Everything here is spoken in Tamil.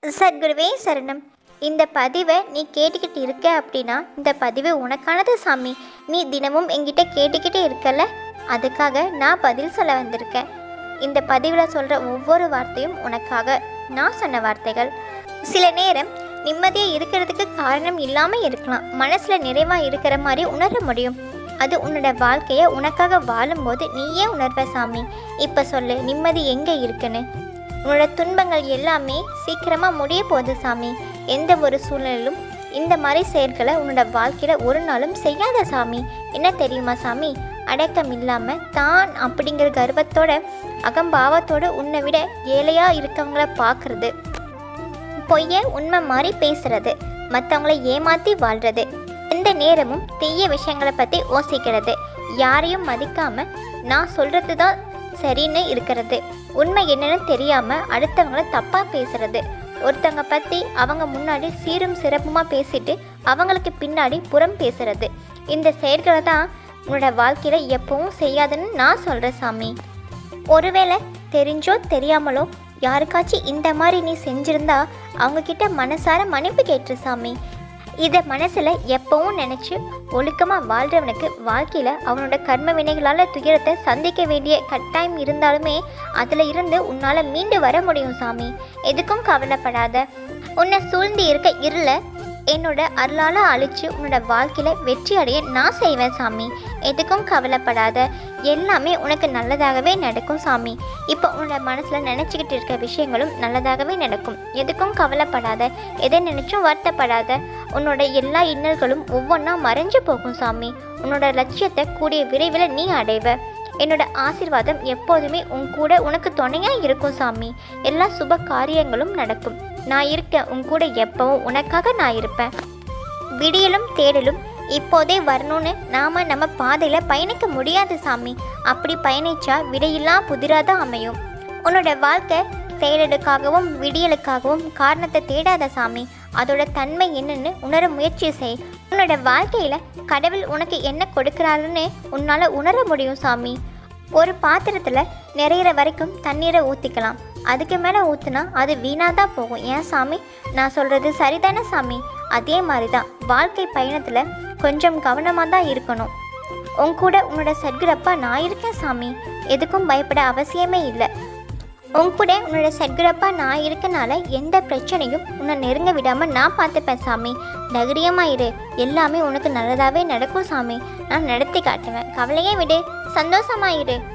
சத்குருவே சரணம் இந்த பதிவை நீ கேட்டுக்கிட்டு இருக்க அப்படின்னா இந்த பதிவு உனக்கானது சாமி நீ தினமும் என்கிட்ட கேட்டுக்கிட்டே இருக்கல அதுக்காக நான் பதில் சொல்ல வந்திருக்கேன் இந்த பதிவில் சொல்கிற ஒவ்வொரு வார்த்தையும் உனக்காக நான் சொன்ன வார்த்தைகள் சில நேரம் நிம்மதியாக இருக்கிறதுக்கு காரணம் இல்லாமல் இருக்கலாம் மனசில் நிறைவாக இருக்கிற மாதிரி உணர முடியும் அது உன்னோட வாழ்க்கையை உனக்காக வாழும்போது நீயே உணர்வ சாமி இப்போ சொல்லு நிம்மதி எங்கே இருக்குன்னு உன்னோட துன்பங்கள் எல்லாமே சீக்கிரமாக முடிய போகுது சாமி எந்த ஒரு சூழ்நிலையிலும் இந்த மாதிரி செயல்களை உன்னோட வாழ்க்கையில் ஒரு நாளும் செய்யாத சாமி என்ன தெரியுமா சாமி அடக்கம் இல்லாமல் தான் அப்படிங்கிற கர்வத்தோட அகம்பாவத்தோட உன்னை விட ஏழையாக இருக்கவங்கள பார்க்குறது பொய்ய உண்மை மாதிரி பேசுறது மற்றவங்கள ஏமாற்றி வாழ்றது எந்த நேரமும் தீய விஷயங்களை பற்றி யோசிக்கிறது யாரையும் மதிக்காம நான் சொல்கிறது தான் சரின்னு இருக்கிறது உண்மை என்னன்னு தெரியாம அடுத்தவங்கள தப்பா பேசுறது ஒருத்தவங்க பத்தி அவங்க முன்னாடி சீரும் சிறப்புமா பேசிட்டு அவங்களுக்கு பின்னாடி புறம் பேசுறது இந்த செயல்களை தான் உன்னோட வாழ்க்கையில எப்பவும் செய்யாதுன்னு நான் சொல்றேன் சாமி ஒருவேளை தெரிஞ்சோ தெரியாமலோ யாருக்காச்சும் இந்த மாதிரி நீ செஞ்சிருந்தா அவங்க கிட்ட மனசார மன்னிப்பு கேட்டுரு சாமி இதை மனசில் எப்பவும் நினச்சி ஒழுக்கமாக வாழ்கிறவனுக்கு வாழ்க்கையில் அவனோட கர்ம வினைகளால் துயரத்தை சந்திக்க வேண்டிய கட்டாயம் இருந்தாலுமே அதில் இருந்து உன்னால் மீண்டு வர முடியும் சாமி எதுக்கும் கவலைப்படாத உன்னை சூழ்ந்து இருக்க இருள என்னோட அருளால் அழிச்சு உன்னோட வாழ்க்கையில் வெற்றி அடைய நான் செய்வேன் சாமி எதுக்கும் கவலைப்படாத எல்லாமே உனக்கு நல்லதாகவே நடக்கும் சாமி இப்போ உன்னோட மனசில் நினச்சிக்கிட்டு இருக்க விஷயங்களும் நல்லதாகவே நடக்கும் எதுக்கும் கவலைப்படாத எதை நினைச்சும் வருத்தப்படாத உன்னோட எல்லா இன்னல்களும் ஒவ்வொன்றா மறைஞ்சு போகும் சாமி உன்னோட லட்சியத்தை கூடிய விரைவில் நீ அடைவ என்னோட ஆசீர்வாதம் எப்போதுமே உன் கூட உனக்கு துணையாக இருக்கும் சாமி எல்லா சுப காரியங்களும் நடக்கும் நான் இருக்கேன் உன் கூட எப்பவும் உனக்காக நான் இருப்பேன் விடியலும் தேடலும் இப்போதே வரணும்னு நாம நம்ம பாதையில் பயணிக்க முடியாது சாமி அப்படி பயணிச்சா விடையில்லா புதிராக தான் அமையும் உன்னோட வாழ்க்கை தேடலுக்காகவும் விடியலுக்காகவும் காரணத்தை தேடாத சாமி அதோட தன்மை என்னன்னு உணர முயற்சி செய் உன்னோட வாழ்க்கையில் கடவுள் உனக்கு என்ன கொடுக்குறாருன்னு உன்னால் உணர முடியும் சாமி ஒரு பாத்திரத்தில் நிறையிற வரைக்கும் தண்ணீரை ஊற்றிக்கலாம் அதுக்கு மேலே ஊற்றுனா அது வீணாக தான் போகும் ஏன் சாமி நான் சொல்கிறது சரிதானே சாமி அதே மாதிரி தான் வாழ்க்கை பயணத்தில் கொஞ்சம் கவனமாக தான் இருக்கணும் உன் கூட உன்னோட சத்குரப்பா நான் இருக்கேன் சாமி எதுக்கும் பயப்பட அவசியமே இல்லை உன் கூட உன்னோட சத்குரப்பா நான் இருக்கனால எந்த பிரச்சனையும் உன்னை நெருங்க விடாமல் நான் பார்த்துப்பேன் சாமி தைரியமாயிரு எல்லாமே உனக்கு நல்லதாகவே நடக்கும் சாமி நான் நடத்தி காட்டுவேன் கவலையே விடு சந்தோஷமாயிரு